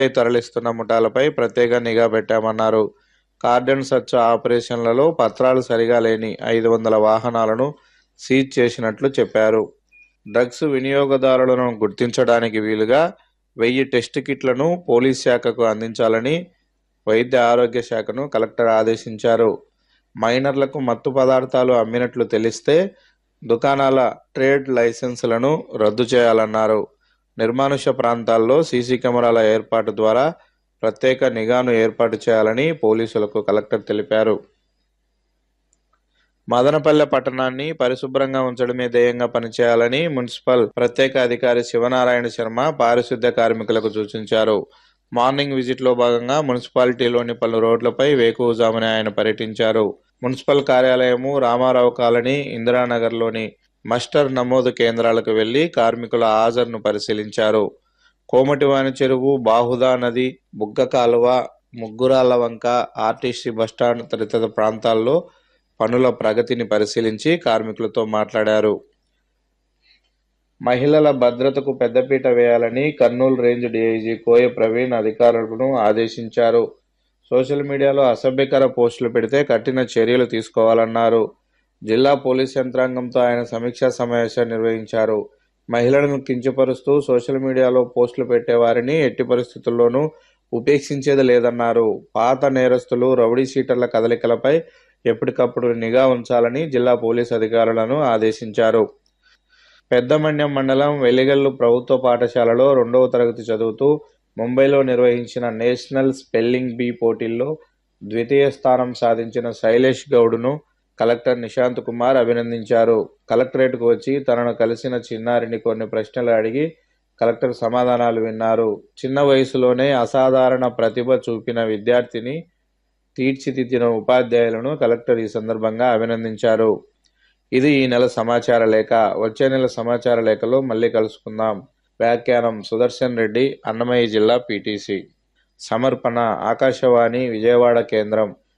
తరలిస్తున్న ముఠాలపై ప్రత్యేక నిఘా పెట్టామన్నారు కార్డన్ సర్చ్ ఆపరేషన్లలో పత్రాలు సరిగా లేని ఐదు వందల వాహనాలను సీజ్ చేసినట్లు చెప్పారు డ్రగ్స్ వినియోగదారులను గుర్తించడానికి వీలుగా వెయ్యి టెస్ట్ కిట్లను పోలీస్ శాఖకు అందించాలని వైద్య ఆరోగ్య శాఖను కలెక్టర్ ఆదేశించారు మైనర్లకు మత్తు పదార్థాలు అమ్మినట్లు తెలిస్తే దుకాణాల ట్రేడ్ లైసెన్సులను రద్దు చేయాలన్నారు నిర్మానుష్య ప్రాంతాల్లో సీసీ కెమెరాల ఏర్పాటు ద్వారా ప్రత్యేక నిఘాను ఏర్పాటు చేయాలని పోలీసులకు కలెక్టర్ తెలిపారు మదనపల్లె పట్టణాన్ని పరిశుభ్రంగా ఉంచడమే ధ్యేయంగా పనిచేయాలని మున్సిపల్ ప్రత్యేక అధికారి శివనారాయణ శర్మ పారిశుద్ధ్య కార్మికులకు సూచించారు మార్నింగ్ విజిట్ లో భాగంగా మున్సిపాలిటీలోని పలు రోడ్లపై వేకువజామునే ఆయన పర్యటించారు మున్సిపల్ కార్యాలయము రామారావు కాలనీ ఇందిరానగర్లోని మస్టర్ నమోదు కేంద్రాలకు వెళ్లి కార్మికుల హాజరును పరిశీలించారు కోమటివాని చెరువు బాహుదా నది బుగ్గ కాలువ ముగ్గురాళ్ల వంక ఆర్టీసీ బస్టాండ్ తదితర ప్రాంతాల్లో పనుల ప్రగతిని పరిశీలించి కార్మికులతో మాట్లాడారు మహిళల భద్రతకు పెద్దపీట వేయాలని కర్నూలు రేంజ్ డీఐజీ కోయ ప్రవీణ్ అధికారులను ఆదేశించారు సోషల్ మీడియాలో అసభ్యకర పోస్టులు పెడితే కఠిన చర్యలు తీసుకోవాలన్నారు జిల్లా పోలీస్ యంత్రాంగంతో ఆయన సమీక్షా సమావేశం నిర్వహించారు మహిళలను కించపరుస్తూ సోషల్ మీడియాలో పోస్టులు పెట్టే వారిని ఎట్టి పరిస్థితుల్లోనూ ఉపేక్షించేది లేదన్నారు పాత నేరస్తులు రౌడీ షీటర్ల కదలికలపై ఎప్పటికప్పుడు నిఘా ఉంచాలని జిల్లా పోలీస్ అధికారులను ఆదేశించారు పెద్దమన్యం మండలం వెలిగల్లు ప్రభుత్వ పాఠశాలలో రెండవ తరగతి చదువుతూ ముంబైలో నిర్వహించిన నేషనల్ స్పెల్లింగ్ బీ పోటీల్లో ద్వితీయ స్థానం సాధించిన శైలేష్ గౌడ్ను కలెక్టర్ నిశాంత్ కుమార్ అభినందించారు కలెక్టరేట్కు వచ్చి తనను కలిసిన చిన్నారిని కొన్ని ప్రశ్నలు అడిగి కలెక్టర్ సమాధానాలు విన్నారు చిన్న వయసులోనే అసాధారణ ప్రతిభ చూపిన విద్యార్థిని తీర్చిదిద్దిన ఉపాధ్యాయులను కలెక్టర్ ఈ సందర్భంగా అభినందించారు ఇది ఈ నెల సమాచార లేఖ వచ్చే నెల సమాచార లేఖలో మళ్ళీ కలుసుకుందాం వ్యాఖ్యానం సుదర్శన్ రెడ్డి అన్నమయ్య జిల్లా పీటీసీ సమర్పణ ఆకాశవాణి విజయవాడ కేంద్రం